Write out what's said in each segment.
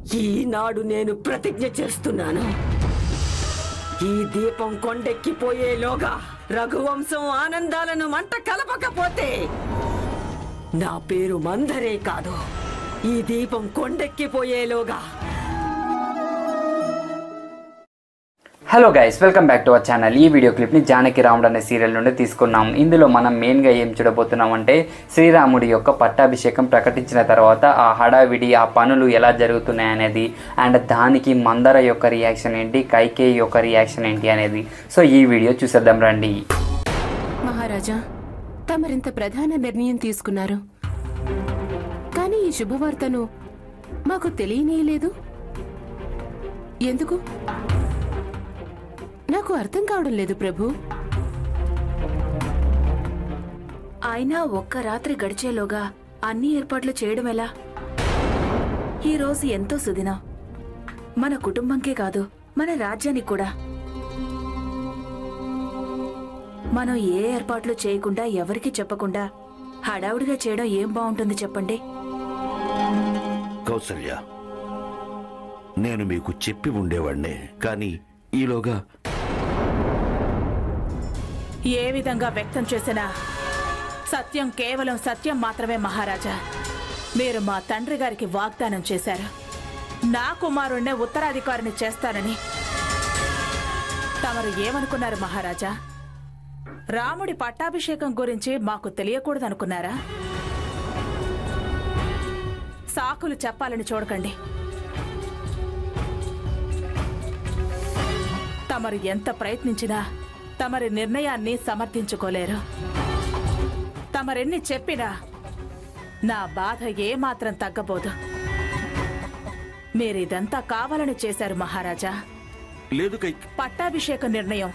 ఈనాడు నేను ప్రతిజ్ఞ చేస్తున్నాను ఈ దీపం కొండెక్కిపోయేలోగా రఘువంశం ఆనందాలను మంట కలపకపోతే నా పేరు మందరే కాదు ఈ దీపం కొండెక్కిపోయేలోగా hello guys welcome back to our channel ఈ వీడియో క్లిప్ని జానకి రాముడు అనే సీరియల్ నుండి తీసుకున్నాం ఇందులో మనం మెయిన్గా ఏం చూడబోతున్నాం అంటే శ్రీరాముడి యొక్క పట్టాభిషేకం ప్రకటించిన తర్వాత ఆ హడావిడి ఆ పనులు ఎలా జరుగుతున్నాయి అనేది అండ్ దానికి మందర యొక్క రియాక్షన్ ఏంటి కైకేయి యొక్క రియాక్షన్ ఏంటి అనేది సో ఈ వీడియో చూసేద్దాం రండి మహారాజా తమరింత ప్రధాన నిర్ణయం తీసుకున్నారు కానీ ఈ శుభవార్తను మాకు తెలియనేయలేదు ఎందుకు నాకు అర్థం కావడం లేదు ప్రభు అయినా ఒక్క రాత్రి గడిచేలోగా అన్ని ఏర్పాట్లు చేయడం ఎలా ఈ రోజు ఎంతో సుదినం మన కుటుంబంకే కాదు మన రాజ్యానికి కూడా మనం ఏ ఏర్పాట్లు చేయకుండా ఎవరికి చెప్పకుండా హడావుడిగా చేయడం ఏం బాగుంటుంది చెప్పండి కౌసల్య నేను మీకు చెప్పి ఉండేవాణ్ణే కానీ ఈలోగా ఏ విధంగా వ్యక్తం చేసినా సత్యం కేవలం సత్యం మాత్రమే మహారాజా మీరు మా తండ్రి గారికి వాగ్దానం చేశారు నా కుమారుణ్ణే ఉత్తరాధికారిని చేస్తానని తమరు ఏమనుకున్నారు మహారాజా రాముడి పట్టాభిషేకం గురించి మాకు తెలియకూడదనుకున్నారా సాకులు చెప్పాలని చూడకండి తమరు ఎంత ప్రయత్నించినా తమరి నిర్ణయాన్ని సమర్థించుకోలేరు తమరెన్ని చెప్పినా నా బాధ ఏమాత్రం తగ్గబోదు మీరిదంతా కావాలని చేశారు మహారాజా లేదు కై పట్టాభిషేక నిర్ణయం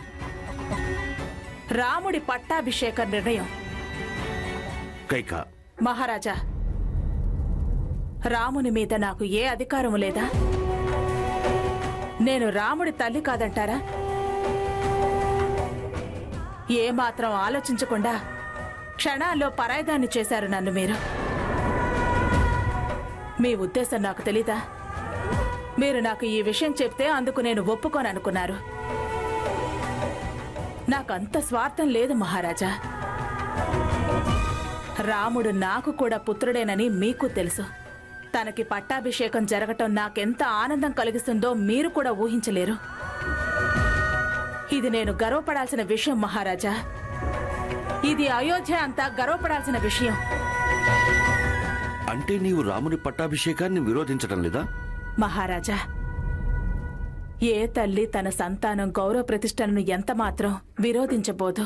రాముడి పట్టాభిషేక నిర్ణయం కైక మహారాజా రాముని మీద నాకు ఏ అధికారం లేదా నేను రాముడి తల్లి కాదంటారా ఏమాత్రం ఆలోచించకుండా క్షణాల్లో పరాయిదాన్ని చేశారు నన్ను మీరు మీ ఉద్దేశం నాకు తెలీదా మీరు నాకు ఈ విషయం చెప్తే అందుకు నేను ఒప్పుకోను అనుకున్నారు నాకంత స్వార్థం లేదు మహారాజా రాముడు నాకు కూడా పుత్రుడేనని మీకు తెలుసు తనకి పట్టాభిషేకం జరగటం నాకెంత ఆనందం కలిగిస్తుందో మీరు కూడా ఊహించలేరు ఇది నేను గర్వపడాల్సిన విషయం మహారాజా ఇది అయోధ్య అంతా గర్వపడాల్సిన విషయం అంటే నీవు రాముని పట్టాభిషేకాన్ని విరోధించడం లేదా మహారాజా ఏ తల్లి తన సంతానం గౌరవ ప్రతిష్టలను ఎంత మాత్రం విరోధించబోదు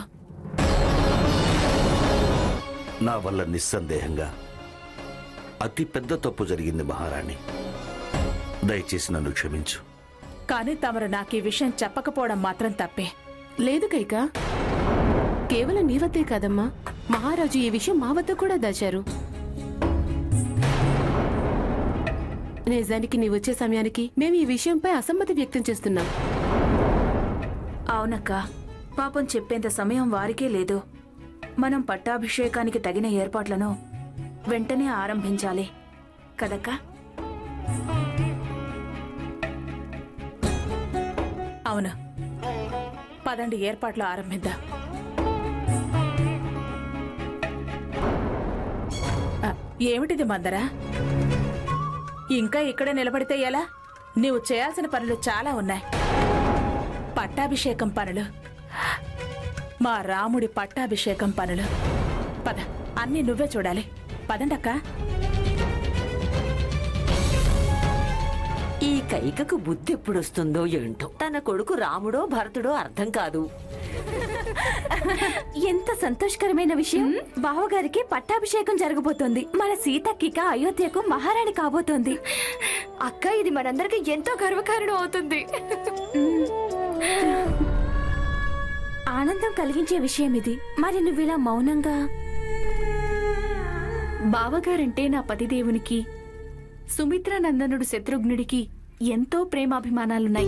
నా వల్ల నిస్సందేహంగా అతి పెద్ద తప్పు జరిగింది మహారాణి దయచేసి నన్ను క్షమించు కానీ తమరు నాకు ఈ విషయం చెప్పకపోవడం మాత్రం తప్పే లేదు కైక కేవలం నీ వద్దే కాదమ్మా మహారాజు ఈ విషయం మా వద్ద కూడా దాచారు నిజానికి నీ వచ్చే సమయానికి మేము ఈ విషయంపై అసమ్మతి వ్యక్తం చేస్తున్నాం అవునక్క పాపం చెప్పేంత సమయం వారికే లేదు మనం పట్టాభిషేకానికి తగిన ఏర్పాట్లను వెంటనే ఆరంభించాలి కదక్క అవును పదండి ఏర్పాట్లు ఆరంభిద్దాం ఆ, ఏమిటిది మందరా ఇంకా ఇక్కడే నిలబడితే ఎలా నీవు చేయాల్సిన పనులు చాలా ఉన్నాయి పట్టాభిషేకం పనులు మా రాముడి పట్టాభిషేకం పనులు పద అన్ని నువ్వే చూడాలి పదండక్క ఈ కైకకు బుద్ధి ఎప్పుడొస్తుందో ఏంటో తన కొడుకు రాముడో భరతుడో అర్థం కాదు ఎంత సంతోషకరమైన విషయం బావగారికి పట్టాభిషేకం జరగబోతోంది మన సీతక్కిక అయోధ్యకు మహారాణి కాబోతోంది అక్క ఇది మనందరికి ఎంతో గర్వకారణం అవుతుంది ఆనందం కలిగించే విషయం ఇది మరి నువ్వు ఇలా మౌనంగా బావగారంటే నా పతిదేవునికి సుమిత్రానందనుడు శత్రుఘ్నుడికి ఎంతో ప్రేమాభిమానాలున్నాయి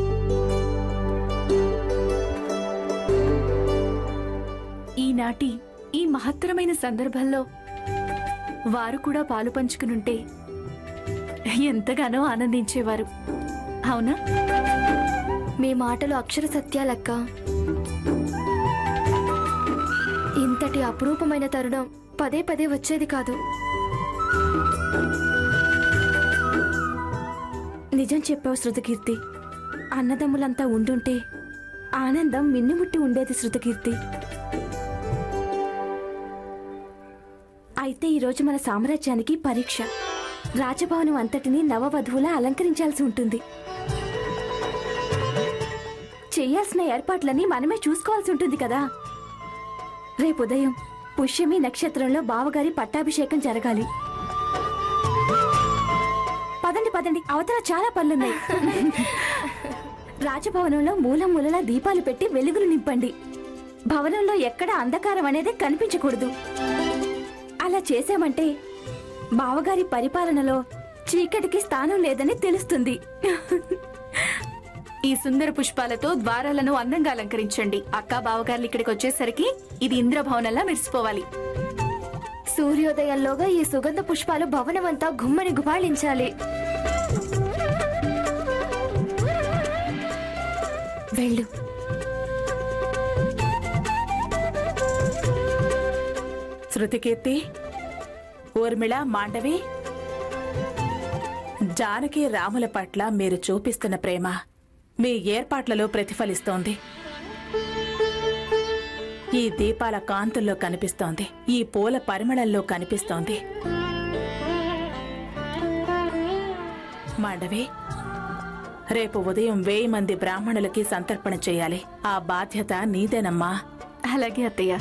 ఈనాటి ఈ మహత్తరమైన సందర్భంలో వారు కూడా పాలు పంచుకునుంటే ఎంతగానో ఆనందించేవారు అవునా మీ మాటలు అక్షర సత్యాలక్క ఇంతటి అపురూపమైన తరుణం పదే పదే వచ్చేది కాదు నిజం చెప్పావు శృతకీర్తి అన్నదమ్ములంతా ఉండుంటే ఆనందం మిన్నుముట్టి ఉండేది శృతకీర్తి అయితే ఈరోజు మన సామ్రాజ్యానికి పరీక్ష రాజభవనం అంతటిని నవవధువులా అలంకరించాల్సి ఉంటుంది చేయాల్సిన ఏర్పాట్లన్నీ మనమే చూసుకోవాల్సి ఉంటుంది కదా రేపు ఉదయం పుష్యమి నక్షత్రంలో బావగారి పట్టాభిషేకం జరగాలి పదండి పదండి అవతల చాలా పనులున్నాయి రాజభవనంలో మూల మూలలా దీపాలు పెట్టి వెలుగులు నింపండి భవనంలో ఎక్కడ అంధకారం అనేది కనిపించకూడదు అలా చేశామంటే బావగారి పరిపాలనలో చీకటికి స్థానం లేదని తెలుస్తుంది ఈ సుందర పుష్పాలతో ద్వారాలను అందంగా అలంకరించండి అక్క బావగారులు ఇక్కడికి వచ్చేసరికి ఇది ఇంద్రభవనంలా మెరిసిపోవాలి సూర్యోదయంలోగా ఈ సుగంధ పుష్పాలు భవనమంతా గుమ్మని గుబాళించాలి వెళ్ళు శృతికీర్తి ఊర్మిళ మాండవి జానకి రాముల పట్ల మీరు చూపిస్తున్న ప్రేమ మీ ఏర్పాట్లలో ప్రతిఫలిస్తోంది ఈ దీపాల కాంతుల్లో కనిపిస్తోంది ఈ పూల పరిమళంలో కనిపిస్తోంది మాండవి రేపు ఉదయం వెయ్యి మంది బ్రాహ్మణులకి సంతర్పణ చేయాలి ఆ బాధ్యత నీదేనమ్మా అలాగే అత్తయ్య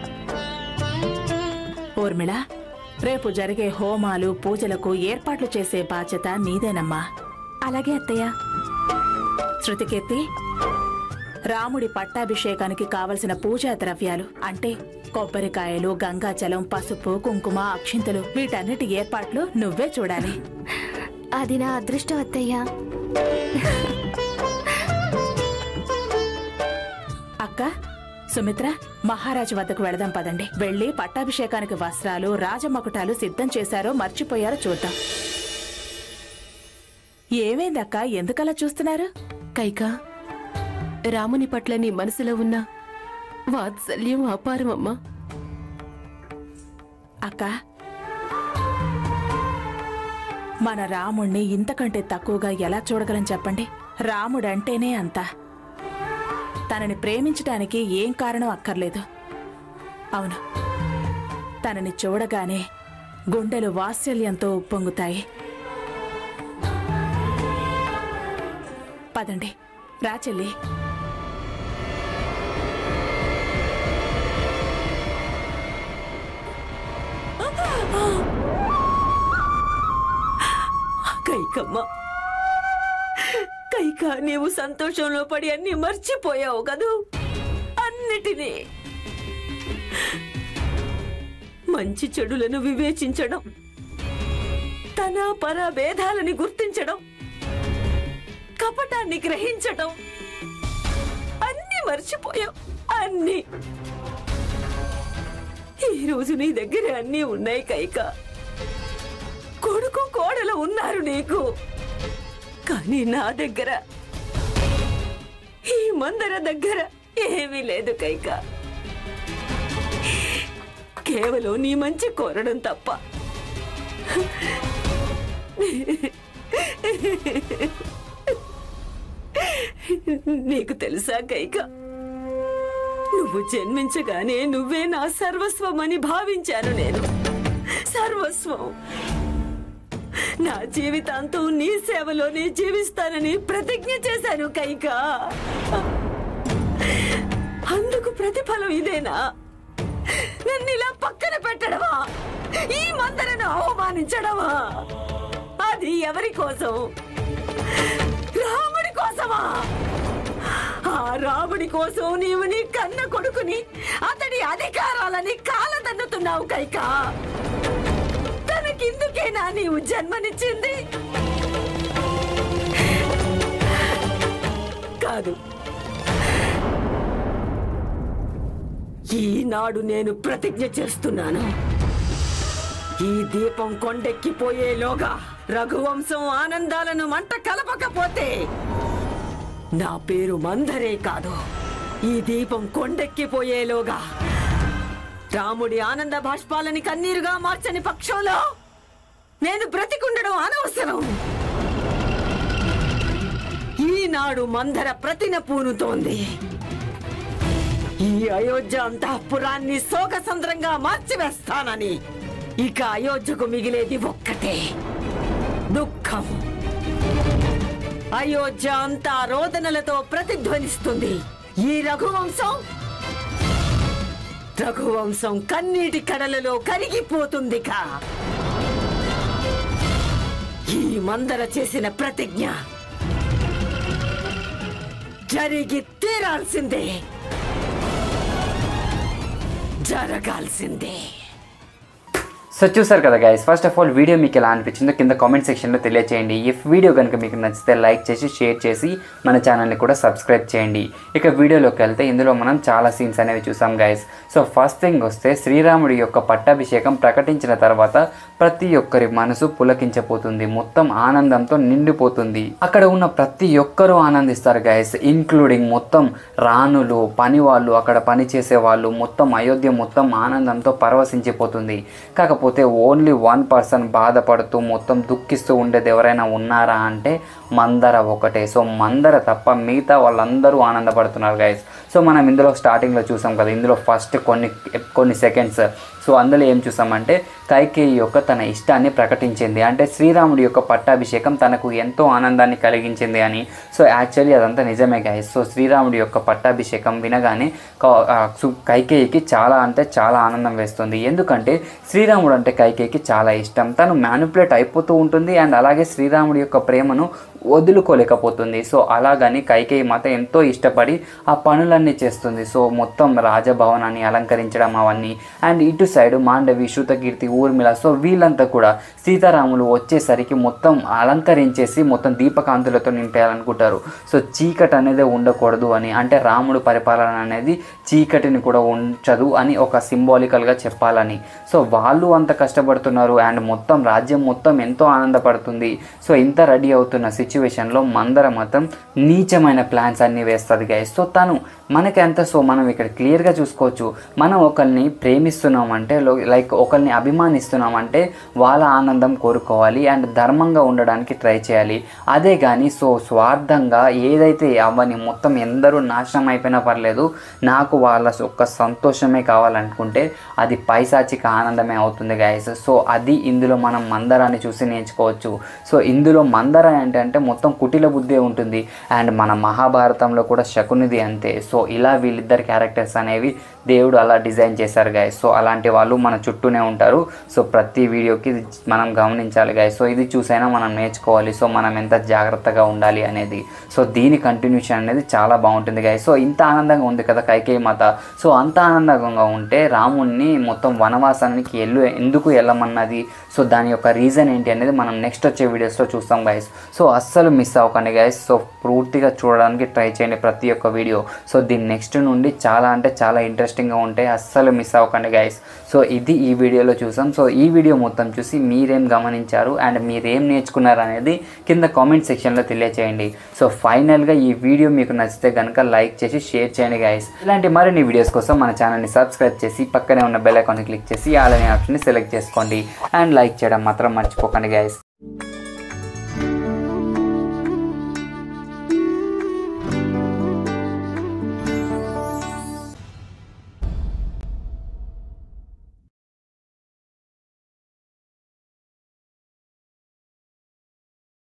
ఊర్మిళ రేపు జరిగే హోమాలు పూజలకు ఏర్పాట్లు చేసే బాధ్యత నీదేనమ్మా అలాగే అత్తయ్య శృతికీర్తి రాముడి పట్టాభిషేకానికి కావలసిన పూజా ద్రవ్యాలు అంటే కొబ్బరికాయలు గంగాజలం పసుపు కుంకుమ అక్షింతలు వీటన్నిటి ఏర్పాట్లు నువ్వే చూడాలి అది నా అదృష్టం అత్తయ్య అక్క సుమిత్ర మహారాజు వద్దకు వెళదాం పదండి వెళ్లి పట్టాభిషేకానికి వస్త్రాలు రాజమకుటాలు సిద్ధం చేశారో మర్చిపోయారో చూద్దాం ఏమైందక్క ఎందుకలా చూస్తున్నారు కైక రాముని పట్ల నీ మనసులో ఉన్న వాత్సల్యం అపారమమ్మా అక్క మన రాముణ్ణి ఇంతకంటే తక్కువగా ఎలా చూడగలం చెప్పండి రాముడంటేనే అంత తనని ప్రేమించటానికి ఏం కారణం అక్కర్లేదు అవును తనని చూడగానే గుండెలు వాత్సల్యంతో ఉప్పొంగుతాయి పదండి రా చెల్లి కైకమ్మ కైక నీవు సంతోషంలో పడి అన్ని మర్చిపోయావు కదూ అన్నిటినీ మంచి చెడులను వివేచించడం తన పర భేదాలని గుర్తించడం కపటాన్ని గ్రహించడం అన్ని మర్చిపోయావు అన్ని ఈ రోజు నీ దగ్గర అన్నీ ఉన్నాయి కైక కొడుకు కోడలు ఉన్నారు నీకు కానీ నా దగ్గర ఈ మందర దగ్గర ఏమీ లేదు కైక కేవలం నీ మంచి కోరడం తప్ప నీకు తెలుసా కైక నువ్వు జన్మించగానే నువ్వే నా సర్వస్వం అని భావించాను నేను సర్వస్వం నా జీవితాంతం నీ సేవలోనే జీవిస్తానని ప్రతిజ్ఞ చేశాను కైక అందుకు ప్రతిఫలం ఇదేనా నన్ను ఇలా పక్కన పెట్టడమా ఈ మందరను అవమానించడమా అది ఎవరి కోసం రాముడి కోసమా ఆ రాముడి కోసం నీవు నీ కన్న కొడుకుని అతడి అధికారాలని కాలదన్నుతున్నావు కైకా తనకిందుకేనా నీవు జన్మనిచ్చింది కాదు ఈనాడు నేను ప్రతిజ్ఞ చేస్తున్నాను ఈ దీపం కొండెక్కిపోయేలోగా రఘువంశం ఆనందాలను మంట కలపకపోతే నా పేరు మందరే కాదు ఈ దీపం కొండెక్కిపోయేలోగా రాముడి ఆనంద బాష్పాలని కన్నీరుగా మార్చని పక్షంలో నేను బ్రతికుండడం అనవసరం ఈనాడు మందర ప్రతిన పూనుతోంది ఈ అయోధ్య అంతఃపురాన్ని శోకసంద్రంగా మార్చివేస్తానని ఇక అయోధ్యకు మిగిలేది ఒక్కటే దుఃఖం అయోధ్య అంతా రోదనలతో ప్రతిధ్వనిస్తుంది ఈ రఘువంశం రఘువంశం కన్నీటి కడలలో కరిగిపోతుందికా ఈ మందర చేసిన ప్రతిజ్ఞ జరిగి తీరాల్సిందే జరగాల్సిందే సో చూసారు కదా guys first of all video మీకు ఎలా అనిపించిందో కింద కామెంట్ సెక్షన్లో తెలియచేయండి ఇఫ్ వీడియో కనుక మీకు నచ్చితే లైక్ చేసి షేర్ చేసి మన ఛానల్ని కూడా సబ్స్క్రైబ్ చేయండి ఇక వీడియోలోకి వెళ్తే ఇందులో మనం చాలా సీన్స్ అనేవి చూసాం గైస్ సో ఫస్ట్ థింగ్ వస్తే శ్రీరాముడి యొక్క పట్టాభిషేకం ప్రకటించిన తర్వాత ప్రతి ఒక్కరి మనసు పులకించపోతుంది మొత్తం ఆనందంతో నిండిపోతుంది అక్కడ ఉన్న ప్రతి ఒక్కరూ ఆనందిస్తారు గైస్ ఇంక్లూడింగ్ మొత్తం రాణులు పని వాళ్ళు అక్కడ పని చేసే వాళ్ళు మొత్తం అయోధ్య మొత్తం ఆనందంతో పరవశించిపోతుంది కాకపోతే ఓన్లీ వన్ పర్సన్ బాధపడుతూ మొత్తం దుఃఖిస్తూ ఉండేది ఎవరైనా ఉన్నారా అంటే మందర ఒకటే సో మందర తప్ప మిగతా వాళ్ళందరూ ఆనందపడుతున్నారు గైస్ సో మనం ఇందులో స్టార్టింగ్లో చూసాం కదా ఇందులో ఫస్ట్ కొన్ని కొన్ని సెకండ్స్ సో అందులో ఏం చూసామంటే కైకేయి యొక్క తన ఇష్టాన్ని ప్రకటించింది అంటే శ్రీరాముడి యొక్క పట్టాభిషేకం తనకు ఎంతో ఆనందాన్ని కలిగించింది అని సో యాక్చువల్లీ అదంతా నిజమే గైస్ సో శ్రీరాముడి యొక్క పట్టాభిషేకం వినగానే క- ఆ, సు- కైకేయికి చాలా అంటే చాలా ఆనందం వేస్తుంది ఎందుకంటే శ్రీరాముడు అంటే కైకేయికి చాలా ఇష్టం తను మ్యానిపులేట్ అయిపోతూ ఉంటుంది అండ్ అలాగే శ్రీరాముడి యొక్క ప్రేమను వదులుకోలేకపోతుంది సో అలాగని కైకేయి మాత ఎంతో ఇష్టపడి ఆ పనులన్నీ చేస్తుంది సో మొత్తం రాజభవనాన్ని అలంకరించడం అవన్నీ అండ్ ఇటు సైడ్ మాండవి శృతకీర్తి ఊర్మిళ సో వీళ్ళంతా కూడా సీతారాములు వచ్చేసరికి మొత్తం అలంకరించేసి మొత్తం దీపకాంతులతో నింపేయాలనుకుంటారు సో చీకటి అనేది ఉండకూడదు అని అంటే రాముడు పరిపాలన అనేది చీకటిని కూడా ఉంచదు అని ఒక సింబాలికల్గా చెప్పాలని సో వాళ్ళు అంత కష్టపడుతున్నారు అండ్ మొత్తం రాజ్యం మొత్తం ఎంతో ఆనందపడుతుంది సో ఇంత రెడీ అవుతున్న సిచ్యువేషన్లో మందర మొత్తం నీచమైన ప్లాన్స్ అన్నీ వేస్తుంది గైస్ సో తను మనకి ఎంత సో మనం ఇక్కడ క్లియర్గా చూసుకోవచ్చు మనం ఒకరిని ప్రేమిస్తున్నామంటే లో- లైక్ ఒకరిని అభిమానిస్తున్నామంటే వాళ్ళ ఆనందం కోరుకోవాలి అండ్ ధర్మంగా ఉండడానికి ట్రై చేయాలి అదే కానీ సో స్వార్థంగా ఏదైతే అవని మొత్తం ఎందరూ నాశనం అయిపోయినా పర్లేదు నాకు వాళ్ళ ఒక్క సంతోషమే కావాలనుకుంటే అది పైశాచిక ఆనందమే అవుతుంది గాయస్ సో అది ఇందులో మనం మందరాన్ని చూసి నేర్చుకోవచ్చు సో ఇందులో మందర ఏంటంటే మొత్తం కుటిల బుద్ధి ఉంటుంది అండ్ మన మహాభారతంలో కూడా శకునిది అంతే సో ఇలా వీళ్ళిద్దరు క్యారెక్టర్స్ అనేవి దేవుడు అలా డిజైన్ చేశారు గాయస్ సో అలాంటి వాళ్ళు మన చుట్టూనే ఉంటారు సో ప్రతి వీడియోకి మనం గమనించాలి గాయస్ సో ఇది చూసైనా మనం నేర్చుకోవాలి సో మనం ఎంత జాగ్రత్తగా ఉండాలి అనేది సో దీని కంటిన్యూషన్ అనేది చాలా బాగుంటుంది గాయస్ సో ఇంత ఆనందంగా ఉంది కదా కైకేయి మాత సో అంత ఆనందంగా ఉంటే రాముణ్ణి మొత్తం వనవాసానికి ఎల్లు ఎందుకు వెళ్ళమన్నది సో దాని యొక్క రీజన్ ఏంటి అనేది మనం నెక్స్ట్ వచ్చే వీడియోస్లో చూస్తాం గైస్ సో అస్సలు మిస్ అవ్వకండి గైస్ సో పూర్తిగా చూడడానికి ట్రై చేయండి ప్రతి ఒక్క వీడియో సో దీని నెక్స్ట్ నుండి చాలా అంటే చాలా ఇంట్రెస్టింగ్గా ఉంటాయి అస్సలు మిస్ అవ్వకండి గైస్ సో ఇది ఈ వీడియోలో చూసాం సో ఈ వీడియో మొత్తం చూసి మీరేం గమనించారు అండ్ మీరేం నేర్చుకున్నారు అనేది కింద కామెంట్ సెక్షన్లో తెలియచేయండి సో ఫైనల్గా ఈ వీడియో మీకు నచ్చితే కనుక లైక్ చేసి షేర్ చేయండి గైస్ ఇలాంటి మరిన్ని వీడియోస్ కోసం మన ఛానల్ని సబ్స్క్రైబ్ చేసి పక్కనే ఉన్న బెల్ ఐకాన్ని క్లిక్ చేసి ఆల్ అనే ఆప్షన్ని సెలెక్ట్ చేసుకోండి అండ్ లైక్ చేయడం మాత్రం మర్చిపోకండి గైస్